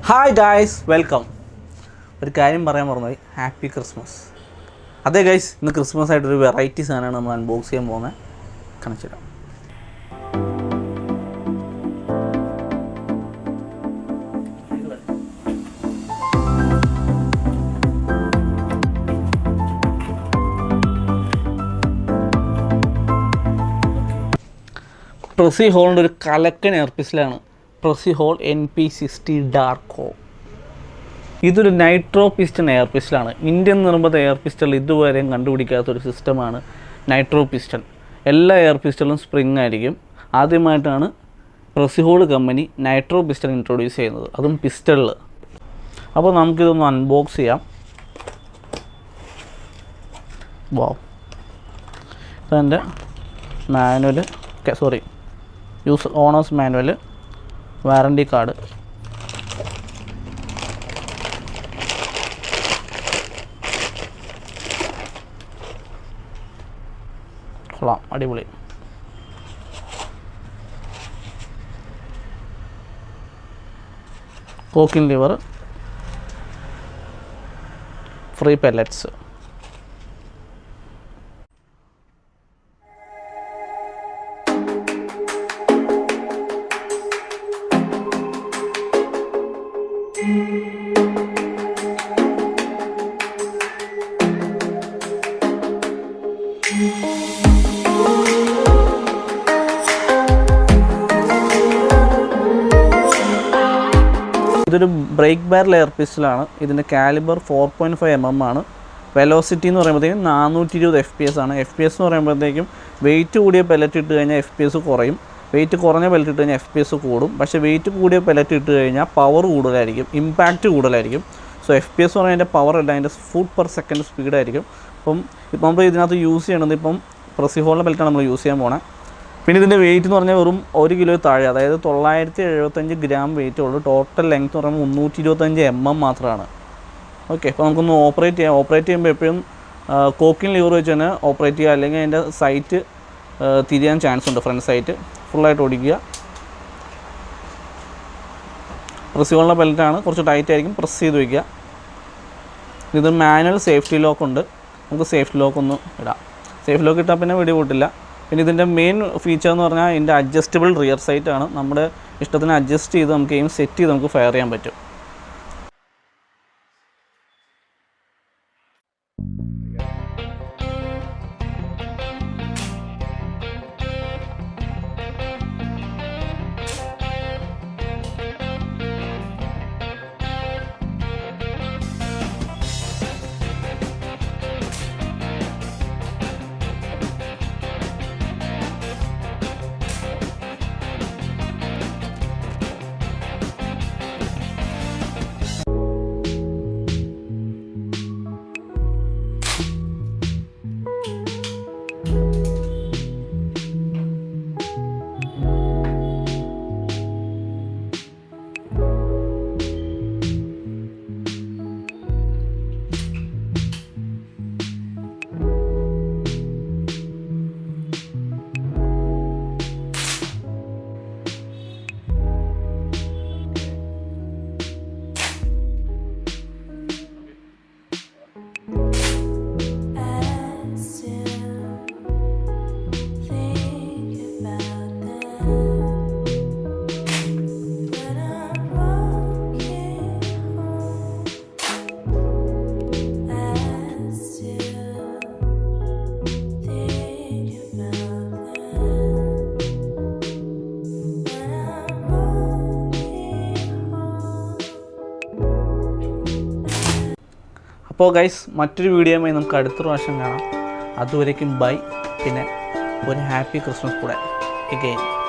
Hi guys welcome ഒരു കാര്യം പറയാൻ മറന്നുപോയി ഹാപ്പി ക്രിസ്മസ് അതെ ഗൈസ് ഇന്ന് ക്രിസ്മസ് ആയിട്ടൊരു വെറൈറ്റി സാധനമാണ് നമ്മൾ അൺബോക്സ് ചെയ്യാൻ പോകുന്നത് കാണിച്ചിടാം പ്രസി ഹോളിൻ്റെ ഒരു കലക്കൻ എയർപിസിലാണ് Precihole N P sixty ഡാർക്കോ ഇതൊരു നൈട്രോ പിസ്റ്റൺ എയർ പിസ്റ്റലാണ് ഇന്ത്യൻ നിർമ്മിത എയർ പിസ്റ്റൾ ഇതുവരെയും കണ്ടുപിടിക്കാത്ത ഒരു സിസ്റ്റമാണ് നൈട്രോ പിസ്റ്റൺ എല്ലാ എയർ പിസ്റ്റളും സ്പ്രിങ് ആയിരിക്കും ആദ്യമായിട്ടാണ് Precihole company nitro piston introduce ചെയ്യുന്നത് അതും പിസ്റ്റളിൽ അപ്പോൾ നമുക്കിതൊന്ന് അൺബോക്സ് ചെയ്യാം വാവ് ഇതെൻ്റെ manual sorry use owner's manual warranty card കൊള്ളാം അടിപൊളി കോക്കിൻ ലിവർ ഫ്രീ പെല്ലറ്റ്സ് ഇതൊരു ബ്രേക്ക് ബാരൽ എയർ പിസ്റ്റലാണ് ഇതിൻ്റെ calibre four point five M M ആണ് വെലോസിറ്റി എന്ന് പറയുമ്പോഴത്തേക്കും നാനൂറ്റി ഇരുപത് എഫ് പി എസ് ആണ് എഫ് പി എസ് എന്ന് പറയുമ്പോഴത്തേക്കും വെയിറ്റ് കൂടിയ പെലറ്റ് ഇട്ട് കഴിഞ്ഞാൽ എഫ് പി എസ് കുറയും വെയിറ്റ് കുറഞ്ഞ പെലറ്റ് ഇട്ട് കഴിഞ്ഞാൽ എഫ് പി എസ് കൂടും പക്ഷേ വെയിറ്റ് കൂടിയ പെലറ്റ് ഇട്ട് കഴിഞ്ഞാൽ പവർ കൂടുതലായിരിക്കും ഇമ്പാക്റ്റ് കൂടുതലായിരിക്കും സോ എഫ് പി എസ് എന്ന് പറഞ്ഞാൽ അതിൻ്റെ പവർ അല്ല അതിൻ്റെ ഫുഡ് പെർ സെക്കൻഡ് സ്പീഡായിരിക്കും അപ്പം ഇപ്പം നമ്മൾ ഇതിനകത്ത് യൂസ് ചെയ്യണത് ഇപ്പം പ്രസിഹോളിൻ്റെ ബെൽറ്റാണ് നമ്മൾ യൂസ് ചെയ്യാൻ പോണേ പിന്നെ ഇതിൻ്റെ വെയിറ്റ് എന്ന് പറഞ്ഞാൽ വെറും ഒരു കിലോ താഴെ അതായത് തൊള്ളായിരത്തി എഴുപത്തഞ്ച് ഗ്രാം വെയിറ്റ് ഉള്ളൂ ടോട്ടൽ ലെങ്ത് എന്ന് പറയുമ്പോൾ മുന്നൂറ്റി ഇരുപത്തഞ്ച് എം എം മാത്രമാണ് ഓക്കെ അപ്പോൾ നമുക്കൊന്ന് ഓപ്പറേറ്റ് ചെയ്യാം ഓപ്പറേറ്റ് ചെയ്യുമ്പോൾ എപ്പോഴും കോക്കിൻ ലിവർ വെച്ച് തന്നെ ഓപ്പറേറ്റ് ചെയ്യുക അല്ലെങ്കിൽ അതിൻ്റെ സൈറ്റ് തിരിയാൻ ചാൻസ് ഉണ്ട് ഫ്രണ്ട് സൈറ്റ് ഫുള്ളായിട്ട് ഓടിക്കുക പ്രസിബിളിൻ്റെ ബെൽറ്റാണ് കുറച്ച് ടൈറ്റ് ആയിരിക്കും പ്രസ് ചെയ്ത് വയ്ക്കുക ഇത് മാനുവൽ സേഫ്റ്റി ലോക്ക് ഉണ്ട് നമുക്ക് സേഫ്റ്റി ലോക്ക് ഒന്ന് ഇടാം സേഫ്റ്റി ലോക്ക് ഇട്ടാൽ പിന്നെ വെടി പൊട്ടില്ല പിന്നെ ഇതിൻ്റെ മെയിൻ ഫീച്ചർ എന്ന് പറഞ്ഞാൽ ഇതിൻ്റെ അഡ്ജസ്റ്റബിൾ റിയർ സൈറ്റ് ആണ് നമ്മുടെ ഇഷ്ടത്തിന് അഡ്ജസ്റ്റ് ചെയ്ത് നമുക്ക് എയിം സെറ്റ് ചെയ്ത് നമുക്ക് ഫയർ ചെയ്യാൻ പറ്റും I still think about them when I'm walking home. I still think about them when I'm walking home. അപ്പോൾ ഗൈസ് മറ്റൊരു വീഡിയോയുമായി നമുക്ക് അടുത്ത പ്രാവശ്യം കാണാം അതുവരേക്കും ബൈ പിന്നെ ഒരു ഹാപ്പി ക്രിസ്മസ് കൂടെ എഗെയിൻ